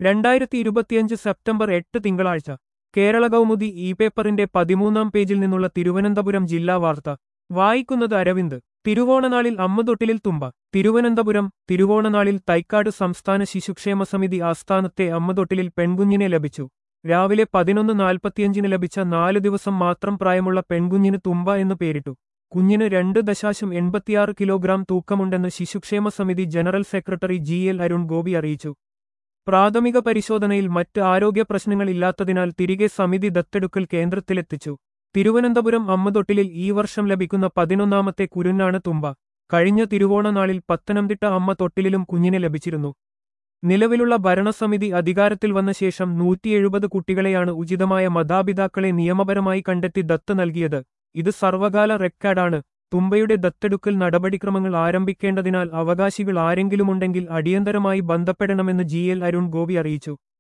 രണ്ടായിരത്തി ഇരുപത്തിയഞ്ച് സെപ്റ്റംബർ എട്ട് തിങ്കളാഴ്ച കേരള കൗമുദി ഇ പേപ്പറിന്റെ പതിമൂന്നാം പേജിൽ നിന്നുള്ള തിരുവനന്തപുരം ജില്ലാ വാർത്ത വായിക്കുന്നത് അരവിന്ദ് തിരുവോണനാളിൽ അമ്മതൊട്ടിലിൽ തുമ്പ തിരുവനന്തപുരം തിരുവോണനാളിൽ തൈക്കാട് സംസ്ഥാന ശിശുക്ഷേമ സമിതി ആസ്ഥാനത്തെ അമ്മതൊട്ടിലിൽ പെൺകുഞ്ഞിനെ ലഭിച്ചു രാവിലെ പതിനൊന്ന് നാൽപ്പത്തിയഞ്ചിന് ലഭിച്ച നാല് ദിവസം മാത്രം പ്രായമുള്ള പെൺകുഞ്ഞിന് തുമ്പ എന്ന് പേരിട്ടു കുഞ്ഞിന് രണ്ട് ദശാശം എൺപത്തിയാറ് കിലോഗ്രാം തൂക്കമുണ്ടെന്ന് ശിശുക്ഷേമ സമിതി general secretary G L Arun Gopi അറിയിച്ചു പ്രാഥമിക പരിശോധനയിൽ മറ്റ് ആരോഗ്യ പ്രശ്നങ്ങളില്ലാത്തതിനാൽ തിരികെ സമിതി ദത്തെടുക്കൽ കേന്ദ്രത്തിലെത്തിച്ചു തിരുവനന്തപുരം അമ്മതൊട്ടിലിൽ ഈ വർഷം ലഭിക്കുന്ന പതിനൊന്നാമത്തെ കുരുന്നാണ് തുമ്പ കഴിഞ്ഞ തിരുവോണനാളിൽ പത്തനംതിട്ട അമ്മ തൊട്ടിലിലും കുഞ്ഞിനെ ലഭിച്ചിരുന്നു നിലവിലുള്ള ഭരണസമിതി അധികാരത്തിൽ വന്ന ശേഷം നൂറ്റിയെഴുപത് കുട്ടികളെയാണ് ഉചിതമായ മാതാപിതാക്കളെ നിയമപരമായി കണ്ടെത്തി ദത്ത് നൽകിയത് ഇത് സർവകാല റെക്കോർഡാണ് തുമ്പയുടെ ദത്തെടുക്കൽ നടപടിക്രമങ്ങൾ ആരംഭിക്കേണ്ടതിനാൽ അവകാശികൾ ആരെങ്കിലുമുണ്ടെങ്കിൽ അടിയന്തരമായി ബന്ധപ്പെടണമെന്ന് ജി എൽ അരുൺ ഗോപി അറിയിച്ചു